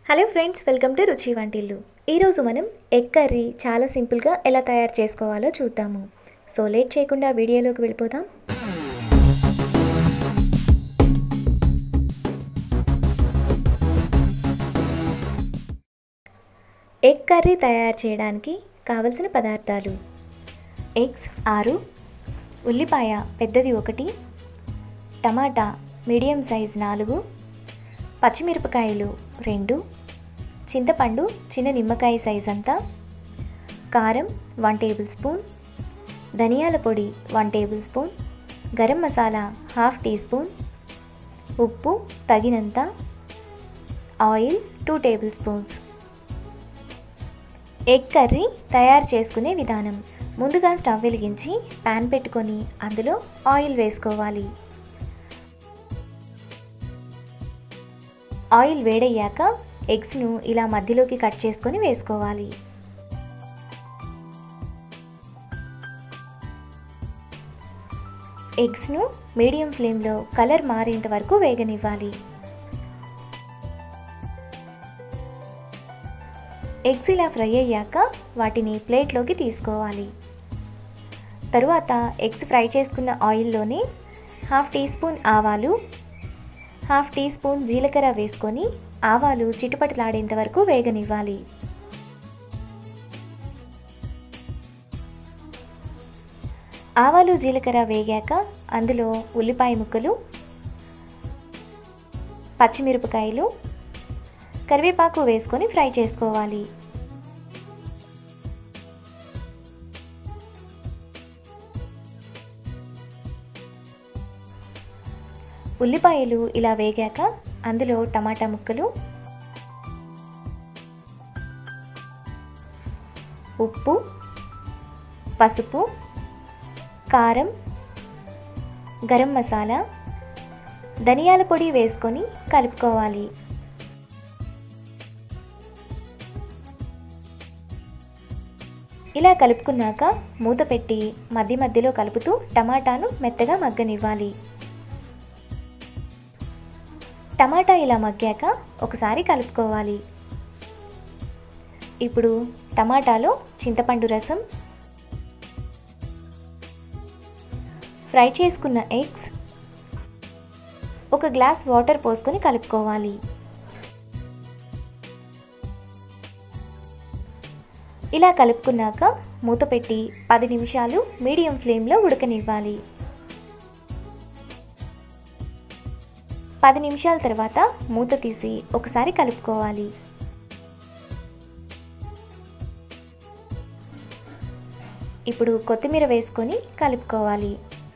hello friends welcome to రుచి వంటిల్లు ఈరోజు మనం ఎగ్ కర్రీ చాలా సింపుల్గా ఎలా తయారు చేసుకోవాలో చూద్దాము సో లేట్ చేయకుండా వీడియోలోకి వెళ్ళిపోదాం ఎగ్ కర్రీ తయారు చేయడానికి కావలసిన పదార్థాలు ఎగ్స్ ఆరు ఉల్లిపాయ పెద్దది ఒకటి టమాటా మీడియం సైజ్ నాలుగు పచ్చిమిరపకాయలు రెండు చింతపండు చిన్న నిమ్మకాయ సైజ్ అంతా కారం వన్ టేబుల్ స్పూన్ ధనియాల పొడి one tablespoon garam masala half teaspoon ఉప్పు తగినంత oil two tablespoons egg curry తయారు చేసుకునే విధానం ముందుగా స్టవ్ వెలిగించి ప్యాన్ పెట్టుకొని అందులో ఆయిల్ వేసుకోవాలి ఆయిల్ వేడయ్యాక ఎగ్స్ను ఇలా మధ్యలోకి కట్ చేసుకొని వేసుకోవాలి ఎగ్స్ను మీడియం ఫ్లేమ్లో కలర్ మారేంత వరకు వేగనివ్వాలి ఎగ్స్ ఇలా ఫ్రై అయ్యాక వాటిని ప్లేట్లోకి తీసుకోవాలి తరువాత ఎగ్స్ ఫ్రై చేసుకున్న ఆయిల్లోనే హాఫ్ టీ స్పూన్ ఆవాలు హాఫ్ టీ స్పూన్ జీలకర్ర వేసుకొని ఆవాలు చిటుపటలాడేంత వరకు వేగనివ్వాలి ఆవాలు జీలకర్ర వేగాక అందులో ఉల్లిపాయ ముక్కలు పచ్చిమిరపకాయలు కరివేపాకు వేసుకొని ఫ్రై చేసుకోవాలి ఉల్లిపాయలు ఇలా వేగాక అందులో టమాటా ముక్కలు ఉప్పు పసుపు కారం గరం మసాలా ధనియాల పొడి వేసుకొని కలుపుకోవాలి ఇలా కలుపుకున్నాక మూత పెట్టి మధ్య మధ్యలో కలుపుతూ టమాటాను మెత్తగా మగ్గనివ్వాలి టమాటా ఇలా మగ్గాక ఒకసారి కలుపుకోవాలి ఇప్పుడు టమాటాలో చింతపండు రసం ఫ్రై చేసుకున్న ఎగ్స్ ఒక గ్లాస్ వాటర్ పోసుకొని కలుపుకోవాలి ఇలా కలుపుకున్నాక మూత పెట్టి పది నిమిషాలు మీడియం ఫ్లేమ్లో ఉడకనివ్వాలి పది నిమిషాల తర్వాత మూత తీసి ఒకసారి కలుపుకోవాలి ఇప్పుడు కొత్తిమీర వేసుకొని కలుపుకోవాలి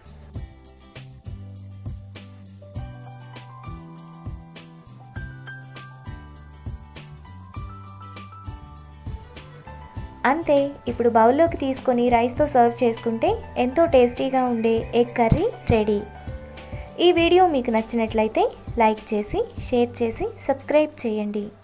అంతే ఇప్పుడు బౌల్లోకి తీసుకొని రైస్తో సర్వ్ చేసుకుంటే ఎంతో టేస్టీగా ఉండే ఎగ్ కర్రీ రెడీ ఈ వీడియో మీకు నచ్చినట్లయితే లైక్ చేసి షేర్ చేసి సబ్స్క్రైబ్ చేయండి